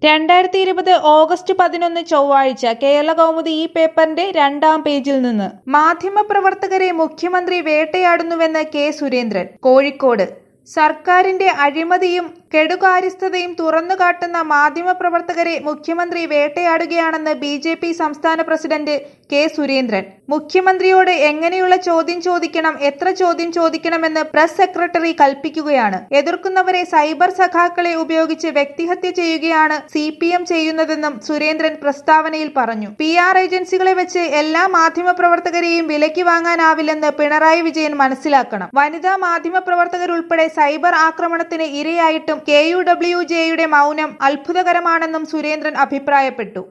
രണ്ടായിരത്തി ഇരുപത് ഓഗസ്റ്റ് പതിനൊന്ന് ചൊവ്വാഴ്ച കേരള കൗമുദി ഈ പേപ്പറിന്റെ രണ്ടാം പേജിൽ നിന്ന് മാധ്യമപ്രവർത്തകരെ മുഖ്യമന്ത്രി വേട്ടയാടുന്നുവെന്ന് കെ സുരേന്ദ്രൻ കോഴിക്കോട് സർക്കാരിന്റെ അഴിമതിയും കെടുകാര്യസ്ഥതയും തുറന്നുകാട്ടുന്ന മാധ്യമപ്രവർത്തകരെ മുഖ്യമന്ത്രി വേട്ടയാടുകയാണെന്ന് ബി ജെ പി സംസ്ഥാന പ്രസിഡന്റ് കെ സുരേന്ദ്രൻ മുഖ്യമന്ത്രിയോട് എങ്ങനെയുള്ള ചോദ്യം ചോദിക്കണം എത്ര ചോദ്യം ചോദിക്കണമെന്ന് പ്രസ് സെക്രട്ടറി കൽപ്പിക്കുകയാണ് എതിർക്കുന്നവരെ സൈബർ സഖാക്കളെ ഉപയോഗിച്ച് വ്യക്തിഹത്യ ചെയ്യുകയാണ് സി പി എം ചെയ്യുന്നതെന്നും സുരേന്ദ്രൻ പ്രസ്താവനയിൽ പറഞ്ഞു പി ആർ ഏജൻസികളെ വെച്ച് എല്ലാ മാധ്യമപ്രവർത്തകരെയും വിലയ്ക്ക് വാങ്ങാനാവില്ലെന്ന് പിണറായി വിജയൻ മനസ്സിലാക്കണം വനിതാ മാധ്യമപ്രവർത്തകരുൾപ്പെടെ സൈബർ ആക്രമണത്തിന് ഇരയായിട്ടും കെ യു ഡബ്ല്യു ജെയുടെ മൗനം അത്ഭുതകരമാണെന്നും സുരേന്ദ്രൻ അഭിപ്രായപ്പെട്ടു